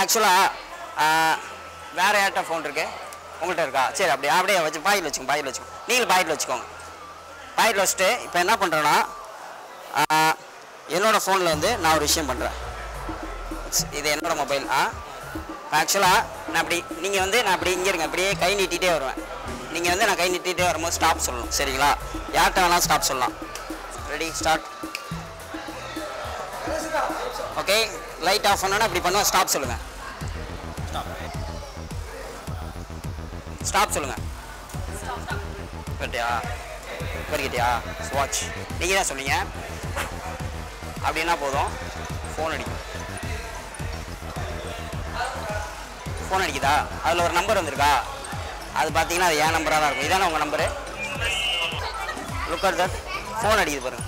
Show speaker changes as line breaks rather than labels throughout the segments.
ஆக்சுவலாக வேறு யார்கிட்ட ஃபோன் இருக்கு உங்கள்கிட்ட இருக்கா சரி அப்படியே அப்படியே வச்சு பாயில் வச்சுக்கோங்க பாயில் வச்சுக்கோங்க நீங்களும் பாயில் வச்சுக்கோங்க பாயில் வச்சுட்டு இப்போ என்ன பண்ணுறேன்னா என்னோடய ஃபோனில் வந்து நான் ஒரு விஷயம் பண்ணுறேன் இது என்னோட மொபைல் ஆ ஆக்சுவலாக நான் அப்படி நீங்கள் வந்து நான் அப்படி இங்கே இருங்க அப்படியே கை நீட்டிகிட்டே வருவேன் நீங்கள் வந்து நான் கை நீட்டிகிட்டே வரும்போது ஸ்டாப் சொல்லணும் சரிங்களா யார்கிட்ட வேணாலும் ஸ்டாப் சொல்லலாம் ready start okay light off பண்ணோன்னா அப்படி பண்ணுவோம் ஸ்டாப் சொல்லுங்கள் ஸ்டாப் சொல்லுங்கள் கேட்டியா கேட்டியா வாட்ச் நீங்கள் தான் சொன்னீங்க அப்படின்னா போதும் ஃபோன் அடிக்கும் ஃபோன் அடிக்குதா அதில் ஒரு நம்பர் வந்திருக்கா அது பார்த்தீங்கன்னா அது என் நம்பராக தான் இருக்கும் இதானே உங்கள் number look at that phone அடிக்குது பாருங்க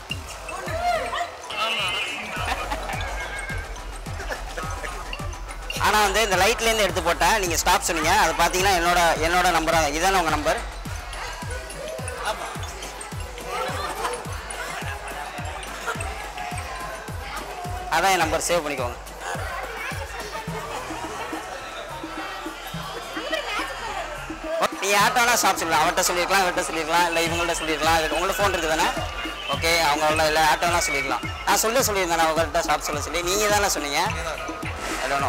ஆனால் வந்து இந்த லைட்லேருந்து எடுத்து போட்டேன் நீங்கள் ஸ்டாப் சொன்னீங்க அது பார்த்தீங்கன்னா என்னோட என்னோட நம்பராக இதானே உங்கள் நம்பர் அதான் என் நம்பர் சேவ் பண்ணிக்கோங்க நீ யார்கிட்ட வேணா ஸ்டாப் சொல்லலாம் அவர்கிட்ட சொல்லியிருக்கலாம் இவர்கிட்ட சொல்லியிருக்கலாம் இல்லை இவங்கள்ட்ட சொல்லியிருக்கலாம் இது உங்களோட ஃபோன் இருக்குது தானே ஓகே அவங்கள இல்லை யார்கிட்ட வேணா சொல்லியிருக்கலாம் நான் சொல்ல சொல்லியிருந்தேன் நான் உங்கள்கிட்ட ஸ்டாப் சொல்ல சொல்லி நீங்கள் தானே சொன்னீங்க எல்லோனோ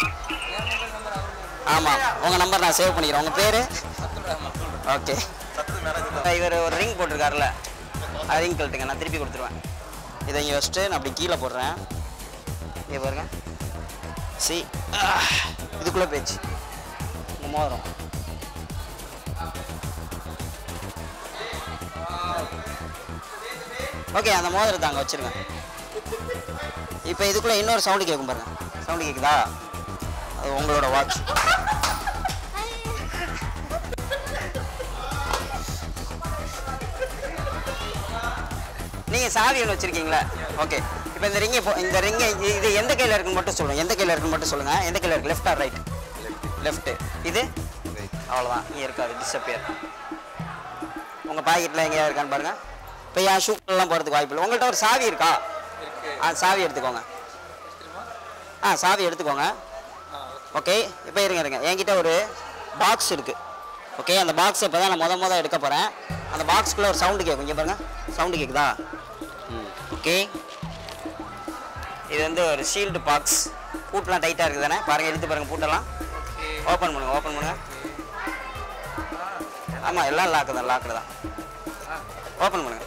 ஆமாம் உங்கள் நம்பர் நான் சேவ் பண்ணிக்கிறேன் உங்கள் பேர் ஓகே இவர் ஒரு ரிங் போட்டிருக்காருல்ல அது ரிங் கழட்டுங்க நான் திருப்பி கொடுத்துருவேன் இதை இங்கே வச்சுட்டு நான் அப்படி கீழே போடுறேன் இங்கே பாருங்க சி இதுக்குள்ளே போயிடுச்சு உங்கள் மோதிரம் ஓகே அந்த மோதிரத்தை அங்கே வச்சிருங்க இப்போ இதுக்குள்ளே இன்னொரு சவுண்டு கேட்கும் பாருங்க சவுண்டு கேட்குதா அது உங்களோட வாட்ச் நீங்கள் சாவி ஒன்று வச்சுருக்கீங்களா ஓகே இப்போ இந்த ரிங்கை இந்த ரிங்கை இது எந்த கையில் இருக்குன்னு மட்டும் சொல்லுங்கள் எந்த கையில் இருக்குன்னு மட்டும் சொல்லுங்கள் எந்த கையில் இருக்கு லெஃப்ட் ஆர் ரைட் லெஃப்ட்டு இது அவ்வளோதான் இங்கே இருக்காது டிஸப்பியர் உங்கள் பாக்கெட்டில் எங்கேயா இருக்கான்னு பாருங்கள் இப்போ என் ஷூக்கெல்லாம் போகிறதுக்கு வாய்ப்பு இல்லை உங்கள்கிட்ட ஒரு சாவி இருக்கா ஆ சாவி எடுத்துக்கோங்க ஆ சாவி எடுத்துக்கோங்க ஓகே இப்போ இருங்க இருங்க என்கிட்ட ஒரு பாக்ஸ் இருக்குது ஓகே அந்த பாக்ஸ் இப்போ தான் நான் முத முத எடுக்க போகிறேன் அந்த பாக்ஸ்க்குள்ளே ஒரு சவுண்டு கேட்கும் இங்கே பாருங்க சவுண்டு கேட்குதா ம் ஓகே இது வந்து ஒரு ஷீல்டு பாக்ஸ் பூட்டெலாம் டைட்டாக இருக்குது தானே பாருங்கள் எடுத்து பாருங்கள் பூட்டெல்லாம் ஓப்பன் பண்ணுங்கள் ஓப்பன் பண்ணுங்கள் ஆமாம் எல்லாம் லாக்கு தான் லாக்கு தான் ஓப்பன் பண்ணுங்கள்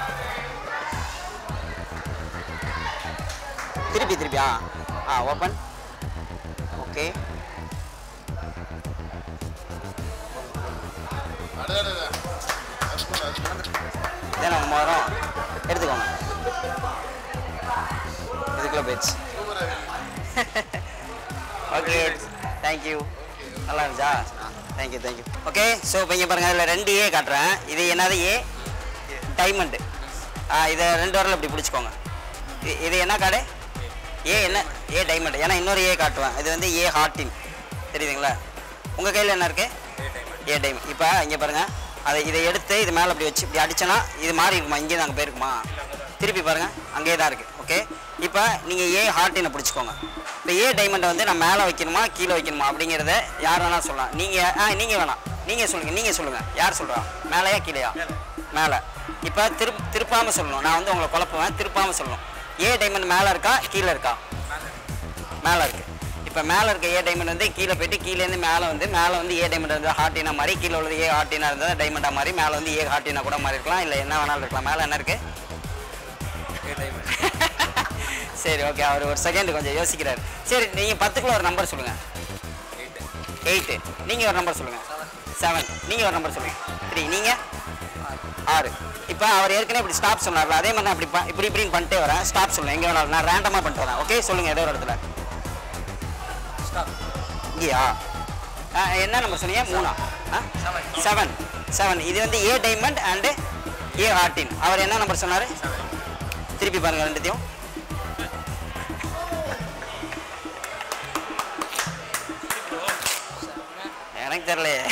திருப்பி திருப்பி ஆ ஆ ஓப்பன் ஓகே இதான் நம்ம மரம் எடுத்துக்கோங்க இதுக்குள்ளே போயிடுச்சு ஓகே தேங்க்யூ நல்லா இருந்துச்சா தேங்க்யூ தேங்க்யூ ஓகே ஸோ இப்போ இங்கே பாருங்கள் இதில் ரெண்டு ஏ காட்டுறேன் இது என்னது ஏ டைமண்டு ஆ இதை ரெண்டு வரல இப்படி பிடிச்சிக்கோங்க இது இது என்ன கார்டு ஏ என்ன ஏ டைமண்ட் ஏன்னா இன்னொரு ஏ காட்டுவேன் இது வந்து ஏ ஹார்டின் தெரியுதுங்களா உங்கள் கையில் என்ன இருக்குது ஏ டைமண்ட் இப்போ இங்கே பாருங்கள் அதை இதை எடுத்து இது மேலே அப்படி வச்சு இப்படி அடிச்சோன்னா இது மாறி இருக்குமா இங்கே தான் அங்கே போயிருக்குமா திருப்பி பாருங்கள் அங்கேயே தான் இருக்குது ஓகே இப்போ நீங்கள் ஏ ஹார்டினை பிடிச்சிக்கோங்க இந்த ஏ டைமண்டை வந்து நான் மேலே வைக்கணுமா கீழே வைக்கணுமா அப்படிங்கிறத யார் வேணால் சொல்லலாம் நீங்கள் ஆ நீங்கள் வேணாம் நீங்கள் சொல்லுங்கள் நீங்கள் சொல்லுங்கள் யார் சொல்கிறா மேலேயா கீழேயா மேலே இப்போ திருப் திருப்பாமல் சொல்லணும் நான் வந்து உங்களை குழப்புவேன் திருப்பாமல் சொல்லணும் ஏ டைமண்ட் மேலே இருக்கா கீழே இருக்கா மேலே இருக்கு இப்போ மேலே இருக்க ஏ டைமண்ட் வந்து கீழே போயிட்டு கீழேருந்து மேலே வந்து மேலே வந்து ஏ டைமண்ட் வந்து ஹார்டினா மாதிரி கீழே உள்ளது ஏ ஹார்டினா இருந்தால் டைமண்டாக மாதிரி மேலே வந்து ஏ ஹார்டினா கூட மாதிரி இருக்கலாம் இல்லை என்ன வேணாலும் இருக்கலாம் மேலே என்ன இருக்கு சரி ஓகே அவர் ஒரு செகண்ட் கொஞ்சம் யோசிக்கிறார் சரி நீங்கள் பத்துக்குள்ள ஒரு நம்பர் சொல்லுங்கள் எயிட்டு நீங்கள் ஒரு நம்பர் சொல்லுங்கள் செவன் நீங்கள் ஒரு நம்பர் சொல்லுங்கள் த்ரீ நீங்கள் ஆறு இப்போ அவர் ஏற்கனவே இப்படி ஸ்டாப் சொன்னார்ல அதே மாதிரி நான் இப்படி ப- இப்படி இப்படின்னு பண்ணிட்டே வரேன் ஸ்டாப் சொல்லுங்கள் எங்கே வேணாலும் நான் ரேண்டமாக பண்ணிட்டு வரேன் ஓகே சொல்லுங்கள் ஏதோ ஒரு இடத்துல இங்கேயா ஆ, என்ன நம்பர் சொன்னீங்க மூணா செவன் செவன் இது வந்து ஏ டைமண்ட் அண்டு ஏ ஹார்டின் அவர் என்ன நம்பர் சொன்னார் திருப்பி பாருங்க ரெண்டுத்தையும் எனக்கு தெரியலையே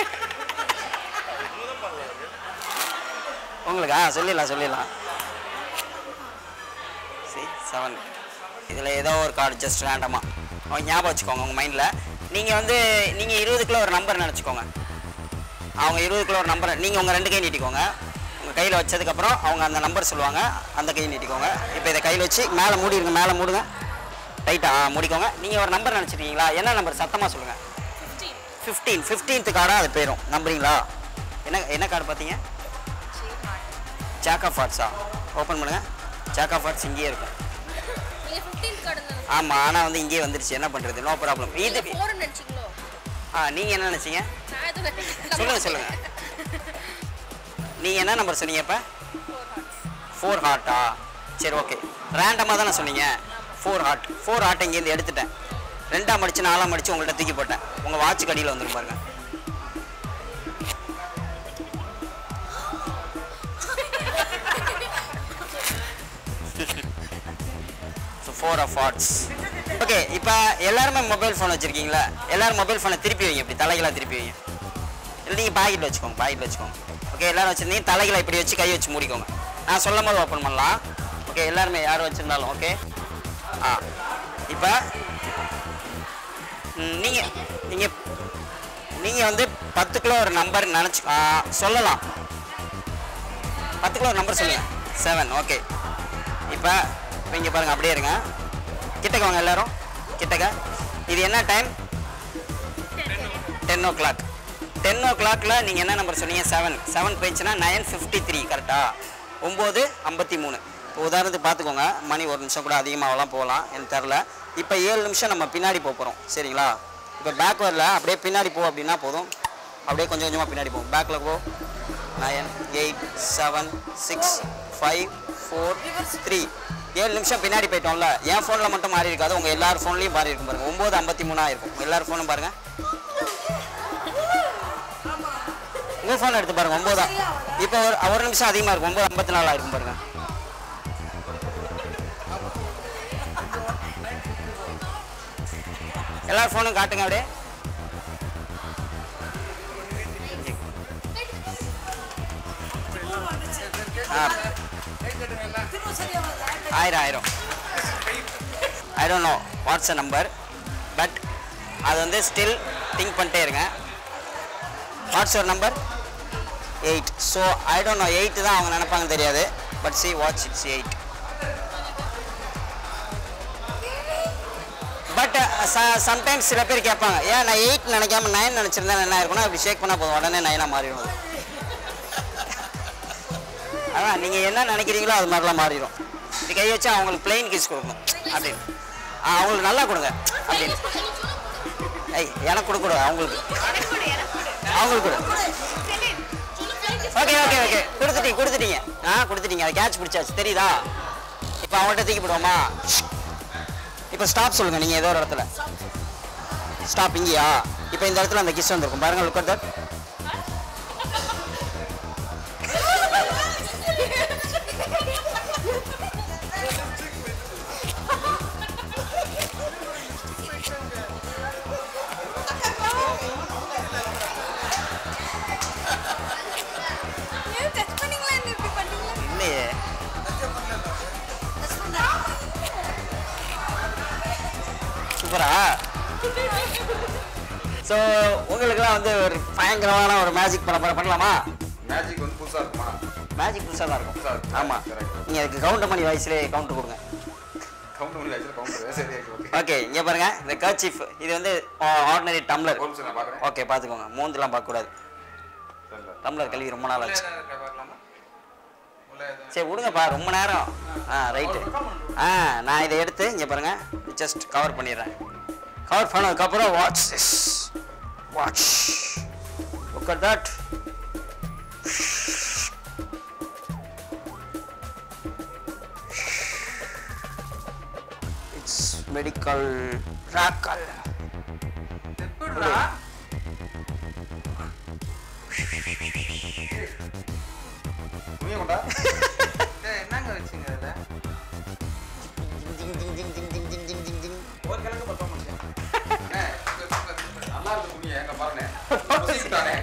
உங்களுக்கு ஆ சொல்லிடலாம் சொல்லிடலாம் சி செவன் இதில் ஏதோ ஒரு கார்டு ஜஸ்ட் ரேண்டமாக அவங்க ஞாபகம் வச்சுக்கோங்க உங்கள் மைண்டில் நீங்கள் வந்து நீங்கள் இருபது கிலோ ஒரு நம்பர் நினச்சிக்கோங்க அவங்க இருபது கிலோ ஒரு நம்பர் நீங்கள் உங்கள் ரெண்டு கை நீட்டிக்கோங்க உங்கள் கையில் வச்சதுக்கப்புறம் அவங்க அந்த நம்பர் சொல்லுவாங்க அந்த கை நீட்டிக்கோங்க இப்போ இதை கையில் வச்சு மேலே மூடிடுங்க மேலே மூடுங்க ரைட்டா மூடிக்கோங்க நீங்கள் ஒரு நம்பர் நினச்சிருக்கீங்களா என்ன நம்பர் சத்தமாக சொல்லுங்கள் ஃபிஃப்டீன் ஃபிஃப்டீன்த்து கார்டாக அது போயிடும் நம்புறீங்களா என்ன என்ன கார்டு பார்த்தீங்க ஜாக் ஆஃப் ஆர்ட்ஸா ஓப்பன் பண்ணுங்க ஜாக் ஆஃப் ஆர்ட்ஸ் இங்கேயே இருக்கும்
நீங்க 15th கார்டு இருந்தாங்க
ஆமாம் ஆனால் வந்து இங்கேயே வந்துருச்சு என்ன பண்ணுறது நோ ப்ராப்ளம் இது
ஃபோர் நினைச்சீங்களோ
ஆ நீங்கள் என்ன நினச்சிங்க
நான் எதுவும் நினைக்கல.
சொல்லுங்க சொல்லுங்க நீங்கள் என்ன நம்பர் சொன்னீங்க இப்போ ஃபோர் ஹார்ட்டா சரி ஓகே ரேண்டமாக தானே சொன்னீங்க ஃபோர் ஹார்ட் ஃபோர் ஹார்ட் இங்கேருந்து எடுத்துட்டேன் ரெண்டாம் மடிச்சு நாலாம் மடிச்சு உங்கள்கிட்ட தூக்கி போட்டேன் உங்கள் வாட்ச் கடியில் வந்துரும் பாருங்க ஃபோர் ஆஃப் ஹார்ட்ஸ் ஓகே இப்போ எல்லாருமே மொபைல் ஃபோன் வச்சுருக்கீங்களா எல்லாரும் மொபைல் ஃபோனை திருப்பி வைங்க இப்படி தலைகளாக திருப்பி வைங்க இல்லை நீங்கள் பாக்கெட் வச்சுக்கோங்க பாக்கெட் வச்சுக்கோங்க ஓகே எல்லாரும் வச்சுருந்தீங்க தலைகளை இப்படி வச்சு கை வச்சு மூடிக்கோங்க நான் சொல்லும் போது ஓப்பன் பண்ணலாம் ஓகே எல்லாருமே யார் வச்சுருந்தாலும் ஓகே ஆ இப்போ நீங்கள் நீங்கள் நீங்கள் வந்து பத்து கிலோ ஒரு நம்பர் நினச்சி சொல்லலாம் பத்து கிலோ ஒரு நம்பர் சொல்லுங்கள் செவன் ஓகே இப்போ இப்போ இங்கே பாருங்கள் அப்படியே இருங்க கிட்டக்க வாங்க எல்லாரும் கிட்டக்க இது என்ன time ten o'clock ten ஓ கிளாக்ல நீங்கள் என்ன நம்பர் சொன்னீங்க செவன் செவன் போயிடுச்சுன்னா நைன் ஃபிஃப்டி த்ரீ கரெக்டா ஒம்பது ஐம்பத்தி மூணு உதாரணத்துக்கு பார்த்துக்கோங்க மணி ஒரு நிமிஷம் கூட அதிகமாகலாம் போகலாம் எனக்கு தெரில இப்போ ஏழு நிமிஷம் நம்ம பின்னாடி போக போகிறோம் சரிங்களா இப்போ பேக் வரல அப்படியே பின்னாடி போ அப்படின்னா போதும் அப்படியே கொஞ்சம் கொஞ்சமாக பின்னாடி போகும் பேக்கில் போ nine eight seven six five four three ஏழு நிமிஷம் பின்னாடி போயிட்டோம்ல என் ஃபோனில் மட்டும் மாறி இருக்காது உங்கள் எல்லார் ஃபோன்லேயும் மாறி இருக்கும் பாருங்கள் ஒம்பது ஐம்பத்தி மூணாக இருக்கும் உங்கள் எல்லார் ஃபோனும் பாருங்கள் உங்கள் ஃபோன் எடுத்து பாருங்கள் ஒம்போதா இப்போ ஒரு ஒரு நிமிஷம் அதிகமாக இருக்கும் ஒம்பது ஐம்பத்தி நாலாக இருக்கும் பாருங்கள் எல்லார் ஃபோனும் காட்டுங்க அப்படியே ஆ ஆயிரம் ஆயிரம் I don't know what's a number but அது வந்து ஸ்டில் திங்க் பண்ணிட்டே இருங்க what's your number eight so I don't know eight தான் அவங்க நினைப்பாங்க தெரியாது but see watch it's eight but sometimes சில பேர் கேட்பாங்க ஏன் நான் எயிட் நினைக்காம நைன் நினச்சிருந்தேன் என்ன இருக்கும்னா அப்படி ஷேக் பண்ணால் போதும் உடனே நைனாக மாறிடும் அது அதான் நீங்கள் என்ன நினைக்கிறீங்களோ அது மாதிரிலாம் மாறிடும் இப்படி கை வச்சு அவங்களுக்கு பிளெயின் கிஸ் கொடுக்கணும் அப்படின்னு ஆ அவங்களுக்கு நல்லா கொடுங்க அப்படின்னு ஐய் எனக்கு கொடுக்க கூடாது அவங்களுக்கு அவங்களுக்கு கொடு ஓகே ஓகே ஓகே கொடுத்துட்டீங்க கொடுத்துட்டீங்க ஆ கொடுத்துட்டீங்க அதை கேட்ச் பிடிச்சாச்சு தெரியுதா இப்போ அவங்கள்ட்ட தூக்கி போடுவோமா இப்போ ஸ்டாப் சொல்லுங்க நீங்கள் ஏதோ ஒரு இடத்துல ஸ்டாப் இங்கேயா இப்போ இந்த இடத்துல அந்த கிஸ் வந்திருக்கும் பாருங்க லுக் அட் தட்
ஏன் டச் பண்ணீங்களா என்ன இப்படி பண்ணீங்க
இல்லையே சூப்பரா ஸோ உங்களுக்குலாம் வந்து ஒரு பயங்கரமான ஒரு மேஜிக் பண்ண பண்ண பண்ணலாமா
மேஜிக் வந்து புதுசா இருக்குமா
மேஜிக் புதுசாக தான்
புதுசா
இருக்கும்
இருக்கும்.
ஆமாம்
Correct.
நீங்கள் அதுக்கு கவுண்டர் மணி வயசுலேயே கவுண்டர் கொடுங்க
கவுண்ட் பண்ணி வச்சு கவுண்ட் சரி ஓகே
ஓகே இங்கே பாருங்க இந்த கர்ச்சீஃப் இது வந்து ஆர்டினரி டம்ளர்
ஒரு நிமிஷம் நான் பார்க்குறேன்
ஓகே பார்த்துக்கோங்க மூந்துலாம் பார்க்கக்கூடாது டம்ளர் கழுவி ரொம்ப நாள் ஆச்சு சரி விடுங்கப்பா ரொம்ப நேரம் ஆ ரைட்டு ஆ நான் இதை எடுத்து இங்கே பாருங்க ஜஸ்ட் கவர் பண்ணிடுறேன் கவர் பண்ணதுக்கப்புறம் watch this watch look at that it's medical ராக்கல்
துணியை கொண்டா
என்னங்க வச்சுங்க அதுல ஒரு கிழங்கு பத்தம்
அண்ணே, நல்லா இருக்கு துணியை எங்க பாருங்க புசிக்கிட்டானே.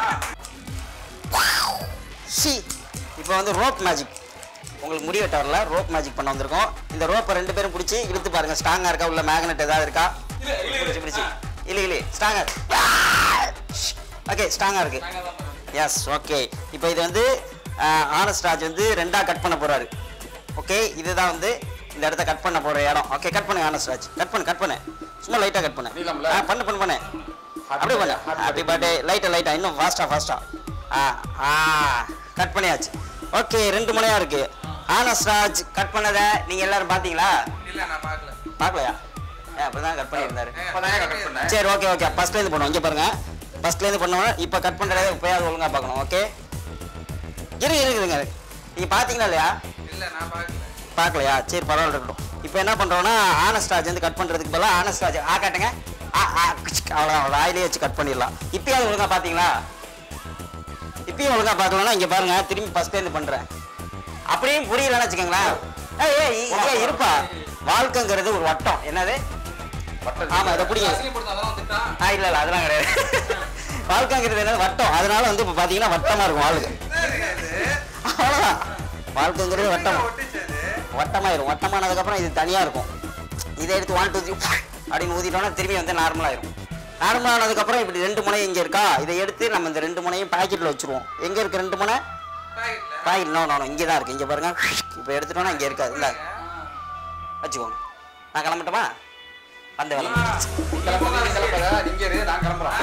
சி இப்போ வந்து ரோப் மேஜிக் உங்களுக்கு முடி வெட்ட வரல ரோப் மேஜிக் பண்ண வந்திருக்கோம் இந்த ரோப்பை ரெண்டு பேரும் பிடிச்சி இழுத்து பாருங்க ஸ்ட்ராங்காக இருக்கா உள்ள மேக்னெட் ஏதாவது இருக்கா பிடிச்சி பிடிச்சி இல்லை இல்லை ஸ்ட்ராங்கர் ஓகே ஸ்ட்ராங்காக இருக்கு எஸ் ஓகே இப்போ இது வந்து ஆனஸ்ட் ராஜ் வந்து ரெண்டாக கட் பண்ண போறாரு ஓகே இதுதான் வந்து இந்த இடத்த கட் பண்ண போற இடம் ஓகே கட் பண்ணு ஆனஸ்ட் ராஜ் கட் பண்ணு கட் பண்ணு சும்மா லைட்டாக கட் பண்ணு
நீளம்ல?
ஆ பண்ணு பண்ணு பண்ணு அப்படியே பண்ணு ஹாப்பி பர்த்டே லைட்டாக லைட்டாக இன்னும் ஃபாஸ்ட்டாக ஃபாஸ்ட்டாக ஆ ஆ கட் பண்ணியாச்சு ஓகே ரெண்டு முனையாக இருக்கு ஆனஸ்ட் ராஜ் கட் பண்ணதை நீங்கள் எல்லாரும் பார்த்தீங்களா
இல்ல நான் பார்க்கல
பார்க்கலையா ஏன் அப்படி தான் கட் பண்ணியிருந்தாரு
இப்பதான் கட் பண்ணேன்
சரி ஓகே ஓகே ஃபர்ஸ்ட்லேருந்து பண்ணுவோம் இங்கே பாருங்க ஃபர்ஸ்ட்லேருந்து பண்ணுவோம் இப்போ கட் பண்ணுறத இப்போயாவது ஒழுங்காக பார்க்கணும் ஓகே இரு இருக்குதுங்க நீங்கள் பார்த்தீங்களா இல்லையா
இல்ல நான் பார்க்கல
பார்க்கலையா சரி பரவாயில்ல இருக்கட்டும் இப்போ என்ன பண்ணுறோம்னா ஆனஸ்டாஜ் வந்து கட் பண்ணுறதுக்கு பதிலாக ஆனஸ்டாஜ் ஆ காட்டுங்க ஆ ஆ கிச், அவ்வளோ அவ்வளோ ஆயிலே வச்சு கட் பண்ணிடலாம் இப்போயாவது ஒழுங்காக பார்த்தீங்களா இப்பயும் ஒழுங்காக பார்க்கலன்னா இங்கே பாருங்க திரும்பி ஃபஸ்ட்லேருந்து பண்ணுறேன் அப்படியும் புரியலன்னு வச்சுக்கோங்களேன் ஏய் ஏய் இ- ஏய் இருப்பா வாழ்க்கைங்கிறது ஒரு வட்டம் என்னது ஆமா இதை பிடிங்க ஆ இல்லை இல்லை அதெல்லாம் கிடையாது வாழ்க்கைங்கிறது என்னது வட்டம் அதனால வந்து இப்போ பார்த்தீங்கன்னா வட்டமாக இருக்கும் வாழ்க்கை அவ்வளோதான் வாழ்க்கைங்கிறது வட்டம் வட்டமாயிரும் வட்டமானதுக்கப்புறம் இது தனியாக இருக்கும் இதை எடுத்து ஒன் டூ த்ரீ அப்படின்னு ஊதிட்டோம்னா திரும்பி வந்து நார்மலாயிரும் நார்மல் ஆனதுக்கப்புறம் இப்படி ரெண்டு முனை இங்கே இருக்கா இதை எடுத்து நம்ம இந்த ரெண்டு முனையும் பாக்கெட்டில் வச்சுருவோம் எங்கே இருக்கு ரெண்டு முனை
பாக்கெட்ல
பாக்கெட் நோ நோ இங்கே தான் இருக்குது இங்கே பாருங்க இப்போ எடுத்துட்டோம்னா இங்கே இருக்காது இல்லை வச்சுக்கோங்க நான் கிளம்பட்டுமா அந்த வேலை முடிஞ்சிருச்சு.
கிளம்புறதா, நீ கிளம்புற, நீங்க இரு, நான் கிளம்புறேன்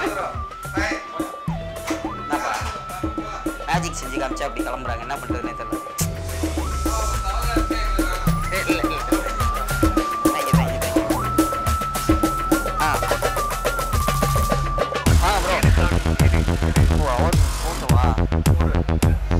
என்னப்பா மேஜிக் செஞ்சு காமிச்சா அப்படி கிளம்புறாங்க என்ன பண்ணுறதுனே தெரியல இல்லை இல்லை தேங்க்யூ தேங்க்யூ தேங்க்யூ ஆ ஆ ப்ரோ ஓ அவர் ஃபோட்டோவா